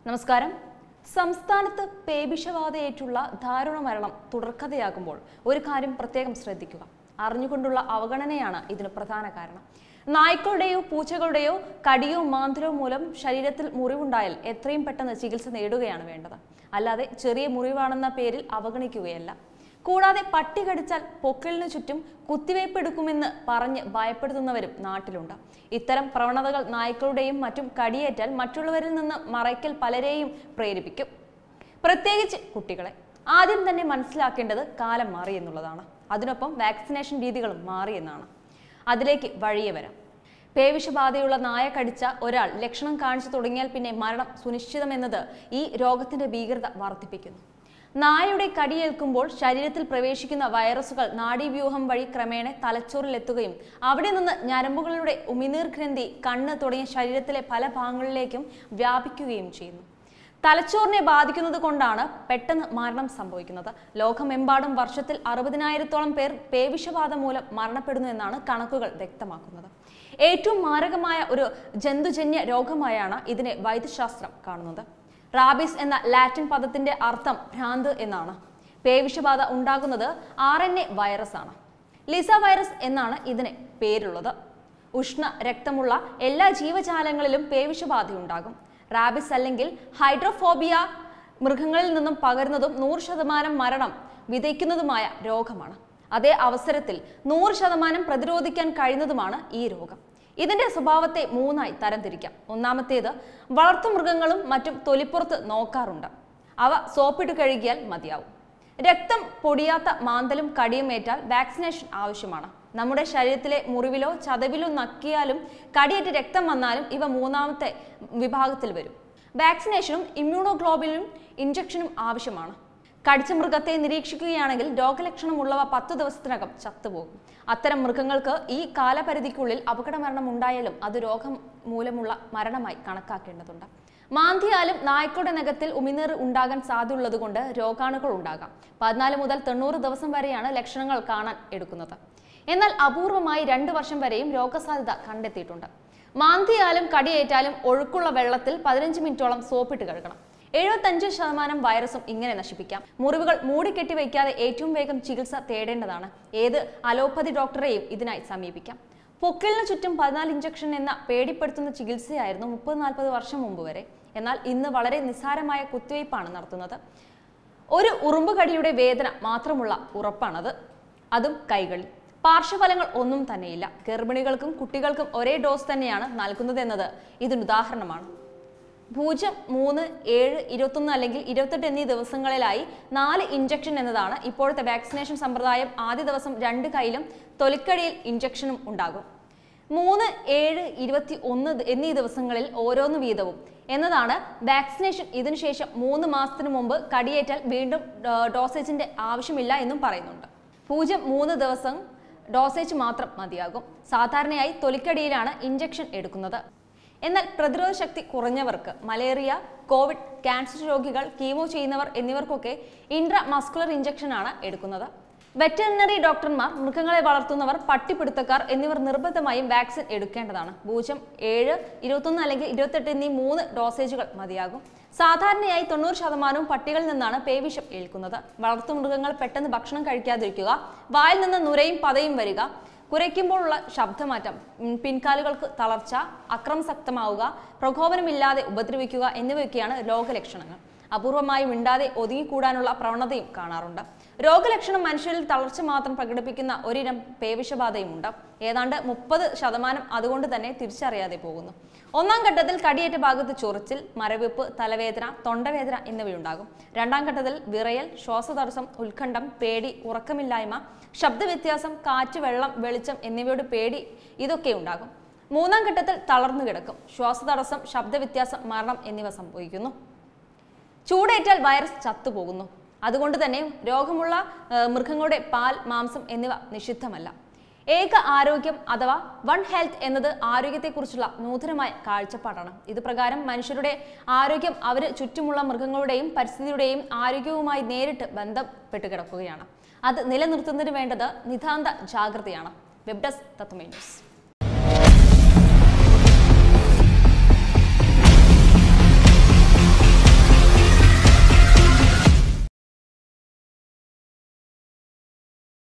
നമസ്കാരം സംസ്ഥാനത്ത് പേവിഷബാധയേറ്റുള്ള ദാരുണ മരണം തുടർക്കഥയാകുമ്പോൾ ഒരു കാര്യം പ്രത്യേകം ശ്രദ്ധിക്കുക അറിഞ്ഞുകൊണ്ടുള്ള അവഗണനയാണ് ഇതിന് പ്രധാന കാരണം നായ്ക്കളുടെയോ പൂച്ചകളുടെയോ കടിയോ മാന്തലോ മൂലം ശരീരത്തിൽ മുറിവുണ്ടായാൽ എത്രയും പെട്ടെന്ന് ചികിത്സ നേടുകയാണ് വേണ്ടത് അല്ലാതെ ചെറിയ മുറിവാണെന്ന പേരിൽ അവഗണിക്കുകയല്ല കൂടാതെ പട്ടി കടിച്ചാൽ പൊക്കിളിന് ചുറ്റും കുത്തിവയ്പ് എടുക്കുമെന്ന് പറഞ്ഞ് ഭയപ്പെടുത്തുന്നവരും നാട്ടിലുണ്ട് ഇത്തരം പ്രവണതകൾ നായ്ക്കളുടെയും മറ്റും കടിയേറ്റാൽ മറ്റുള്ളവരിൽ നിന്ന് മറയ്ക്കൽ പലരെയും പ്രേരിപ്പിക്കും പ്രത്യേകിച്ച് കുട്ടികളെ ആദ്യം തന്നെ മനസ്സിലാക്കേണ്ടത് കാലം മാറി എന്നുള്ളതാണ് അതിനൊപ്പം വാക്സിനേഷൻ രീതികളും മാറിയെന്നാണ് അതിലേക്ക് വഴിയെ വരാം പേവിഷബാധയുള്ള നായ കടിച്ച ഒരാൾ ലക്ഷണം കാണിച്ചു തുടങ്ങിയാൽ പിന്നെ മരണം സുനിശ്ചിതമെന്നത് ഈ രോഗത്തിന്റെ ഭീകരത വർദ്ധിപ്പിക്കുന്നു നായയുടെ കടിയേൽക്കുമ്പോൾ ശരീരത്തിൽ പ്രവേശിക്കുന്ന വൈറസുകൾ നാഡീവ്യൂഹം വഴി ക്രമേണ തലച്ചോറിലെത്തുകയും അവിടെ നിന്ന് ഞരമ്പുകളുടെ ഉമിനീർ ഗ്രന്ഥി കണ്ണ് തുടങ്ങിയ ശരീരത്തിലെ പല ഭാഗങ്ങളിലേക്കും വ്യാപിക്കുകയും ചെയ്യുന്നു തലച്ചോറിനെ ബാധിക്കുന്നത് കൊണ്ടാണ് പെട്ടെന്ന് മരണം സംഭവിക്കുന്നത് ലോകമെമ്പാടും വർഷത്തിൽ അറുപതിനായിരത്തോളം പേർ പേവിഷബാധ മൂലം മരണപ്പെടുന്നു എന്നാണ് കണക്കുകൾ വ്യക്തമാക്കുന്നത് ഏറ്റവും മാരകമായ ഒരു ജന്തുജന്യ രോഗമായാണ് ഇതിനെ വൈദ്യശാസ്ത്രം കാണുന്നത് റാബിസ് എന്ന ലാറ്റിൻ പദത്തിന്റെ അർത്ഥം ഭ്രാന്ത് എന്നാണ് പേവിഷബാധ ഉണ്ടാകുന്നത് ആർ എൻ എ വൈറസ് ആണ് ലിസ വൈറസ് എന്നാണ് ഇതിന് പേരുള്ളത് ഉഷ്ണ രക്തമുള്ള എല്ലാ ജീവജാലങ്ങളിലും പേവിഷബാധയുണ്ടാകും റാബിസ് അല്ലെങ്കിൽ ഹൈഡ്രോഫോബിയ മൃഗങ്ങളിൽ നിന്നും പകരുന്നതും നൂറ് ശതമാനം മരണം വിതയ്ക്കുന്നതുമായ രോഗമാണ് അതേ അവസരത്തിൽ നൂറ് ശതമാനം പ്രതിരോധിക്കാൻ കഴിയുന്നതുമാണ് ഈ രോഗം ഇതിന്റെ സ്വഭാവത്തെ മൂന്നായി തരംതിരിക്കാം ഒന്നാമത്തേത് വളർത്തുമൃഗങ്ങളും മറ്റും തൊലിപ്പുറത്ത് നോക്കാറുണ്ട് അവ സോപ്പിട്ട് കഴുകിയാൽ മതിയാവും രക്തം പൊടിയാത്ത മാന്തലും കടിയും ഏറ്റാൽ വാക്സിനേഷൻ ആവശ്യമാണ് നമ്മുടെ ശരീരത്തിലെ മുറിവിലോ ചതവിലോ നക്കിയാലും കടിയേറ്റ് രക്തം വന്നാലും ഇവ മൂന്നാമത്തെ വിഭാഗത്തിൽ വരും വാക്സിനേഷനും ഇമ്മ്യൂണോഗ്ലോബിനും ഇഞ്ചക്ഷനും ആവശ്യമാണ് കടിച്ച മൃഗത്തെ നിരീക്ഷിക്കുകയാണെങ്കിൽ രോഗലക്ഷണമുള്ളവ പത്തു ദിവസത്തിനകം ചത്തുപോകും അത്തരം മൃഗങ്ങൾക്ക് ഈ കാലപരിധിക്കുള്ളിൽ അപകടമരണം ഉണ്ടായാലും അത് രോഗം മൂലമുള്ള മരണമായി കണക്കാക്കേണ്ടതുണ്ട് മാന്തിയാലും നായ്ക്കളുടെ നഖത്തിൽ ഉമിനീർ ഉണ്ടാകാൻ സാധ്യതയുള്ളതുകൊണ്ട് രോഗാണുക്കൾ ഉണ്ടാകാം പതിനാല് മുതൽ തൊണ്ണൂറ് ദിവസം വരെയാണ് ലക്ഷണങ്ങൾ കാണാൻ എടുക്കുന്നത് എന്നാൽ അപൂർവമായി രണ്ട് വർഷം വരെയും രോഗസാധ്യത കണ്ടെത്തിയിട്ടുണ്ട് മാന്തിയാലും കടിയേറ്റാലും ഒഴുക്കുള്ള വെള്ളത്തിൽ പതിനഞ്ച് മിനിറ്റോളം സോപ്പിട്ട് കഴുകണം എഴുപത്തഞ്ച് ശതമാനം വൈറസും ഇങ്ങനെ നശിപ്പിക്കാം മുറിവുകൾ മൂടിക്കെട്ടി വയ്ക്കാതെ ഏറ്റവും വേഗം ചികിത്സ തേടേണ്ടതാണ് ഏത് അലോപ്പതി ഡോക്ടറെയും ഇതിനായി സമീപിക്കാം പൊക്കിളിന് ചുറ്റും പതിനാല് ഇഞ്ചക്ഷൻ എന്ന പേടിപ്പെടുത്തുന്ന ചികിത്സയായിരുന്നു മുപ്പത് നാൽപ്പത് വർഷം മുമ്പ് വരെ എന്നാൽ ഇന്ന് വളരെ നിസ്സാരമായ കുത്തിവയ്പ്പാണ് നടത്തുന്നത് ഒരു ഉറുമ്പ് കടിയുടെ വേദന മാത്രമുള്ള ഉറപ്പാണത് അതും കൈകളിൽ പാർശ്വഫലങ്ങൾ ഒന്നും തന്നെയില്ല ഗർഭിണികൾക്കും കുട്ടികൾക്കും ഒരേ ഡോസ് തന്നെയാണ് നൽകുന്നതെന്നത് ഇതിനുദാഹരണമാണ് പൂജ്യം മൂന്ന് ഏഴ് ഇരുപത്തൊന്ന് അല്ലെങ്കിൽ ഇരുപത്തെട്ട് എന്നീ ദിവസങ്ങളിലായി നാല് ഇഞ്ചക്ഷൻ എന്നതാണ് ഇപ്പോഴത്തെ വാക്സിനേഷൻ സമ്പ്രദായം ആദ്യ ദിവസം രണ്ട് കൈയിലും തൊലിക്കടിയിൽ ഇഞ്ചക്ഷനും ഉണ്ടാകും മൂന്ന് ഏഴ് ഇരുപത്തി ഒന്ന് എന്നീ ദിവസങ്ങളിൽ ഓരോന്ന് വീതവും എന്നതാണ് വാക്സിനേഷൻ ഇതിനുശേഷം മൂന്ന് മാസത്തിനു മുമ്പ് കടിയേറ്റാൽ വീണ്ടും ഡോ- ഡോസേജിന്റെ ആവശ്യമില്ല എന്നും പറയുന്നുണ്ട് പൂജ്യം മൂന്ന് ദിവസം ഡോസേജ് മാത്രം മതിയാകും സാധാരണയായി തൊലിക്കടിയിലാണ് ഇഞ്ചക്ഷൻ എടുക്കുന്നത് എന്നാൽ പ്രതിരോധ ശക്തി കുറഞ്ഞവർക്ക് മലേറിയ കോവിഡ് ക്യാൻസർ രോഗികൾ കീമോ ചെയ്യുന്നവർ എന്നിവർക്കൊക്കെ ഇൻട്രാ മസ്കുലർ ഇഞ്ചക്ഷൻ ആണ് എടുക്കുന്നത് വെറ്ററിനറി ഡോക്ടർമാർ മൃഗങ്ങളെ വളർത്തുന്നവർ പട്ടിപ്പിടുത്തക്കാർ എന്നിവർ നിർബന്ധമായും വാക്സിൻ എടുക്കേണ്ടതാണ് പൂജ്യം ഏഴ് ഇരുപത്തൊന്ന് അല്ലെങ്കിൽ ഇരുപത്തെട്ട് എന്നീ മൂന്ന് ഡോസേജുകൾ മതിയാകും സാധാരണയായി തൊണ്ണൂറ് ശതമാനവും പട്ടികളിൽ നിന്നാണ് പേവിഷം ഏൽക്കുന്നത് വളർത്തുമൃഗങ്ങൾ പെട്ടെന്ന് ഭക്ഷണം കഴിക്കാതിരിക്കുക വായിൽ നിന്ന് നുരയും പതയും വരിക കുരയ്ക്കുമ്പോഴുള്ള ശബ്ദമാറ്റം ഉം, പിൻകാലുകൾക്ക് തളർച്ച അക്രമസക്തമാവുക പ്രകോപനമില്ലാതെ ഉപദ്രവിക്കുക എന്നിവയൊക്കെയാണ് രോഗലക്ഷണങ്ങൾ അപൂർവമായി മിണ്ടാതെ ഒതുങ്ങിക്കൂടാനുള്ള പ്രവണതയും കാണാറുണ്ട് രോഗലക്ഷണം മനുഷ്യരിൽ തളർച്ച മാത്രം പ്രകടിപ്പിക്കുന്ന ഒരിനം പേവിഷബാധയുമുണ്ട് ഏതാണ്ട് മുപ്പത് ശതമാനം അതുകൊണ്ട് തന്നെ തിരിച്ചറിയാതെ പോകുന്നു ഒന്നാം ഘട്ടത്തിൽ കടിയേറ്റ ഭാഗത്ത് ചൊറിച്ചിൽ മരവിപ്പ് തലവേദന തൊണ്ടവേദന എന്നിവയുണ്ടാകും രണ്ടാം ഘട്ടത്തിൽ വിറയൽ ശ്വാസതടസ്സം ഉത്കണ്ഠം പേടി ഉറക്കമില്ലായ്മ ശബ്ദവ്യത്യാസം കാറ്റ് വെള്ളം വെളിച്ചം എന്നിവയുടെ പേടി ഇതൊക്കെ ഉണ്ടാകും മൂന്നാം ഘട്ടത്തിൽ തളർന്നു കിടക്കും ശ്വാസതടസ്സം ശബ്ദവ്യത്യാസം മരണം എന്നിവ സംഭവിക്കുന്നു ചൂടേറ്റാൽ വൈറസ് ചത്തുപോകുന്നു അതുകൊണ്ട് തന്നെ രോഗമുള്ള ആ, മൃഗങ്ങളുടെ പാൽ മാംസം എന്നിവ നിഷിദ്ധമല്ല ഏക ആരോഗ്യം അഥവാ വൺ ഹെൽത്ത് എന്നത് ആരോഗ്യത്തെക്കുറിച്ചുള്ള നൂതനമായ കാഴ്ചപ്പാടാണ് ഇത് പ്രകാരം മനുഷ്യരുടെ ആരോഗ്യം അവര് ചുറ്റുമുള്ള മൃഗങ്ങളുടെയും പരിസ്ഥിതിയുടെയും ആരോഗ്യവുമായി നേരിട്ട് ബന്ധപ്പെട്ട് കിടക്കുകയാണ് അത് നിലനിർത്തുന്നതിന് വേണ്ടത് നിതാന്ത ജാഗ്രതയാണ് വെബ് ഡെസ്ക് തത്വമേ ന്യൂസ്